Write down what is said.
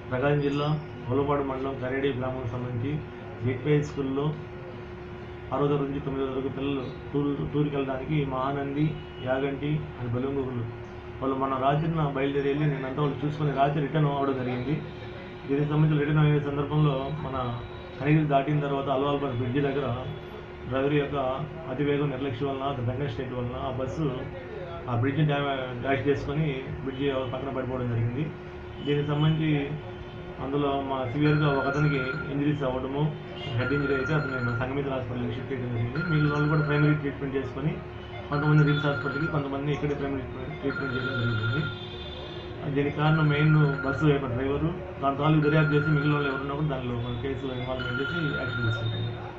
ప్రకాశం జిల్లా ఒలపాడు మండలం కరేడి గ్రామానికి సంబంధించి గేట్వే స్కూల్లో ఆరో తరగతి నుంచి తొమ్మిదో తరగతి పిల్లలు టూర్ టూర్కి వెళ్ళడానికి మహానంది యాగంటి అండ్ బెలుంగులు వాళ్ళు మన రాత్రిన బయలుదేరి వెళ్ళి నేనంతా వాళ్ళు చూసుకొని రాత్రి రిటర్న్ అవ్వడం జరిగింది దీనికి సంబంధించి రిటర్న్ అయ్యే సందర్భంలో మన కనిగిరి దాటిన తర్వాత అల్వాల్పర్ బ్రిడ్జి దగ్గర డ్రైవర్ యొక్క అతివేగం నిర్లక్ష్యం వలన దంగ స్టేట్ వలన ఆ బస్సు ఆ బ్రిడ్జ్ డ్యా డాష్ చేసుకొని బ్రిడ్జి పక్కన పడిపోవడం జరిగింది దీనికి సంబంధించి అందులో మా సివియర్గా ఒక అతనికి ఇంజరీస్ అవ్వడము హెడ్ ఇంజరీ అయితే అతను మన సంగమిత్ర హాస్పిటల్కి షిఫ్ట్ చేయడం జరిగింది మిగిలిన వాళ్ళు కూడా ప్రైమరీ ట్రీట్మెంట్ చేసుకొని కొంతమంది రిమ్స్ హాస్పిటల్కి కొంతమంది ఇక్కడే ప్రైమరీ ట్రీట్మెంట్ చేయడం జరుగుతుంది దీనికి కారణం మెయిన్ బస్సు యొక్క డ్రైవరు దాని తాలూకు దర్యాప్తు చేసి మిగిలిన వాళ్ళు ఎవరున్నా కూడా దానిలో మన కేసులో ఇన్వాల్వ్మెంట్ చేసి యాక్షన్ తీసుకుంటాం